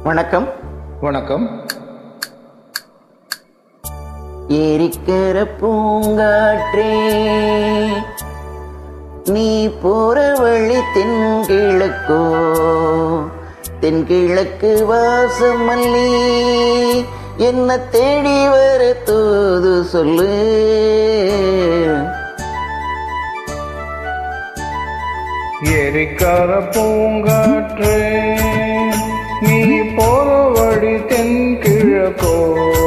வணக்கம் வணக்கம் ஏரிக்கர பூங்காற்றே நீ போற வழி தென்கிழக்கோ தென்கிழக்கு வாசமல்லி என்ன தேடி வர தூது சொல்லு எரிக்கார பூங்காற்றே நீ போற வழி தென்கிழக்கோ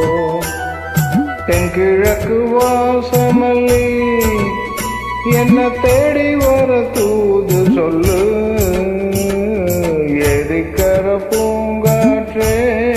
தென்கிழக்கு வாசமல்லி என்ன தேடி வர தூது சொல்லு எரிக்கர பூங்காற்றே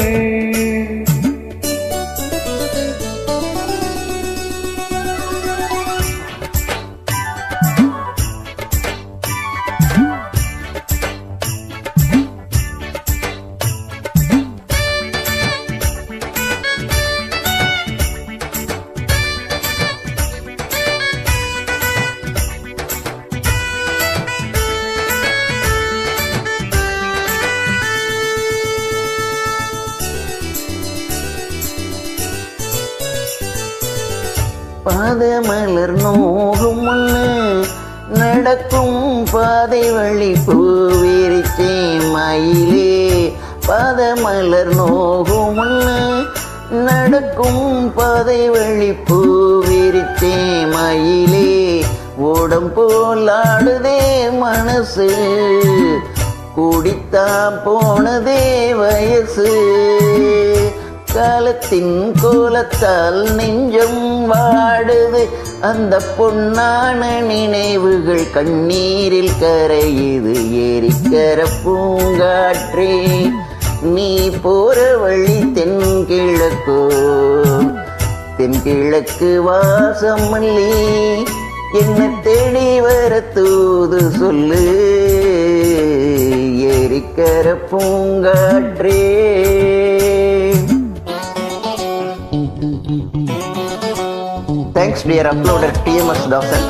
பாதமலர் நோகும் முன்னு நடக்கும் பாதை வழி பூவிரிச்சே மயிலே பாதமலர் நோகும் முன்னு நடக்கும் பாதை வழி பூவிரிச்சே மயிலே ஓடம் போல் ஆடுதே மனசு குடித்தான் போனதே வயசு காலத்தின் கோலத்தால் நெஞ்சம் வாடுது அந்த பொன்னான நினைவுகள் கண்ணீரில் கரையுது ஏரிக்கர பூங்காற்றே நீ போற வழி தென்கிழக்கோ தென்கிழக்கு வாசமல்லி என்ன தேடி வர தூது சொல்லு ஏரிக்கர பூங்காற்றே Thanks dear uploader TMS Dawson.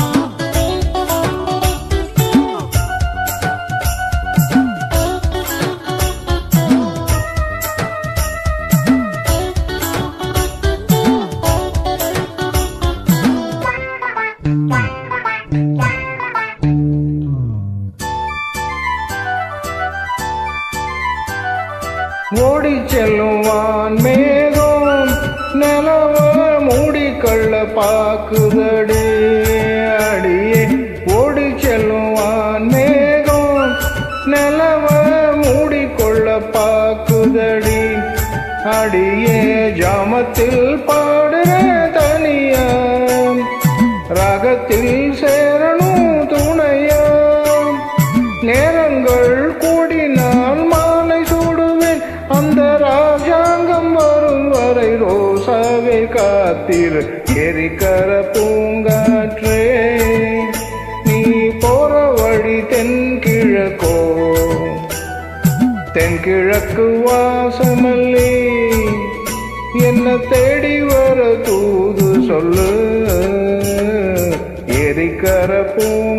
ஓடி செல்லுவான் மேகம் நிலவ மூடிக்கொள்ள பாக்குதடி அடியே ஓடி செல்லுவான் மேகம் நிலவ மூடிக்கொள்ள பாக்குதடி அடியே ஜாமத்தில் பாடுற தனியா ராகத்தில் சேரணும் துணையா நேரங்கள் கூடினால் மாலை சூடுவேன் அந்த ராஜாங்கம் வரும் வரை ரோசாவை காத்திரு எரிக்கர பூங்காற்றே நீ போற வழி தென்கிழக்கோ தென்கிழக்கு வாசமல்லி என்ன தேடி வர தூது சொல்லு எரிக்கர பூ